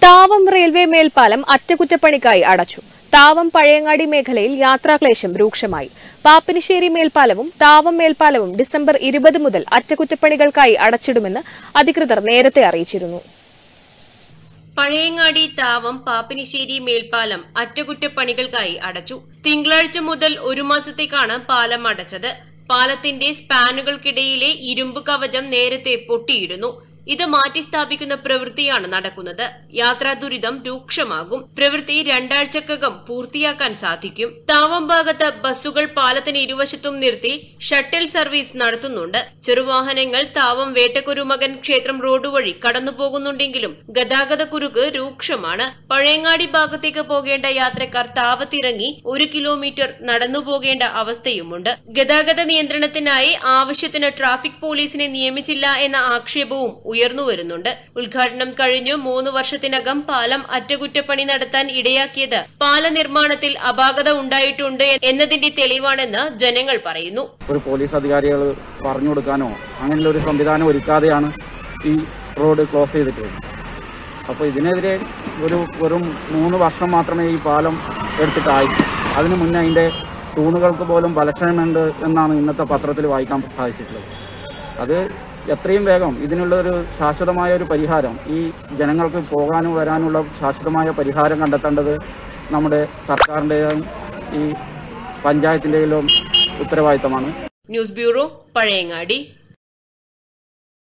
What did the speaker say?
Thavam railway മേൽപ്പാലം അറ്റകുറ്റപ്പണിക്കായി അടച്ചു താവം പഴയങ്ങാടി മേഖലയിൽ യാത്രാക്ലേശം രൂക്ഷമായി പാപ്പിനിശ്ശേരി മേൽപ്പാലവും താവം മേൽപ്പാലവും ഡിസംബർ ഇരുപത് മുതൽ അറ്റകുറ്റപ്പണികൾക്കായി അടച്ചിടുമെന്ന് അധികൃതർ നേരത്തെ അറിയിച്ചിരുന്നു പഴയങ്ങാടി താവം പാപ്പിനിശ്ശേരി മേൽപ്പാലം അറ്റകുറ്റപ്പണികൾക്കായി അടച്ചു തിങ്കളാഴ്ച മുതൽ ഒരു മാസത്തേക്കാണ് പാലം അടച്ചത് പാലത്തിന്റെ സ്പാനുകൾക്കിടയിലെ ഇരുമ്പ് കവചം നേരത്തെ പൊട്ടിയിരുന്നു ഇത് മാറ്റിസ്ഥാപിക്കുന്ന പ്രവൃത്തിയാണ് നടക്കുന്നത് യാത്രാ ദുരിതം രൂക്ഷമാകും പ്രവൃത്തി രണ്ടാഴ്ചക്കകം പൂർത്തിയാക്കാൻ സാധിക്കും താവം ഭാഗത്ത് ബസ്സുകൾ പാലത്തിന് ഇരുവശത്തും നിർത്തി ഷട്ടിൽ സർവീസ് നടത്തുന്നുണ്ട് ചെറുവാഹനങ്ങൾ താവം വേട്ടക്കുരുമകൻ ക്ഷേത്രം റോഡ് വഴി കടന്നുപോകുന്നുണ്ടെങ്കിലും ഗതാഗത കുരുക്ക് രൂക്ഷമാണ് പഴയങ്ങാടി ഭാഗത്തേക്ക് പോകേണ്ട യാത്രക്കാർ താവത്തിറങ്ങി ഒരു കിലോമീറ്റർ നടന്നു പോകേണ്ട അവസ്ഥയുമുണ്ട് ഗതാഗത നിയന്ത്രണത്തിനായി ആവശ്യത്തിന് ട്രാഫിക് പോലീസിനെ നിയമിച്ചില്ല എന്ന ആക്ഷേപവും ഉയർന്നു വരുന്നുണ്ട് ഉദ്ഘാടനം കഴിഞ്ഞു മൂന്ന് വർഷത്തിനകം പാലം അറ്റകുറ്റപ്പണി നടത്താൻ ഇടയാക്കിയത് പാല നിർമ്മാണത്തിൽ അപാകത ഉണ്ടായിട്ടുണ്ട് എന്നതിന്റെ തെളിവാണെന്ന് ജനങ്ങൾ പറയുന്നു ഒരു പോലീസ് അധികാരികൾ പറഞ്ഞു കൊടുക്കാനോ അങ്ങനെയുള്ള ഒരു സംവിധാനം ഒരുക്കാതെയാണ് ഈ റോഡ് ക്ലോസ് ചെയ്തിട്ടുള്ളത് അപ്പോൾ ഇതിനെതിരെ ഒരു വെറും മൂന്ന് വർഷം മാത്രമേ ഈ പാലം എടുത്തിട്ടായി അതിനു മുന്നേ അതിൻ്റെ തൂണുകൾക്ക് പോലും ബലക്ഷയമുണ്ട് എന്നാണ് ഇന്നത്തെ പത്രത്തിൽ വായിക്കാൻ സാധിച്ചിട്ടുള്ളത് അത് എത്രയും വേഗം ഇതിനുള്ള ഒരു ശാശ്വതമായ ഒരു പരിഹാരം ഈ ജനങ്ങൾക്ക് പോകാനും വരാനുള്ള ശാശ്വതമായ പരിഹാരം കണ്ടെത്തേണ്ടത് നമ്മുടെ സർക്കാരിൻ്റെയും ഈ പഞ്ചായത്തിൻ്റെയും ഉത്തരവാദിത്തമാണ് ന്യൂസ് ബ്യൂറോ പഴയങ്ങാടി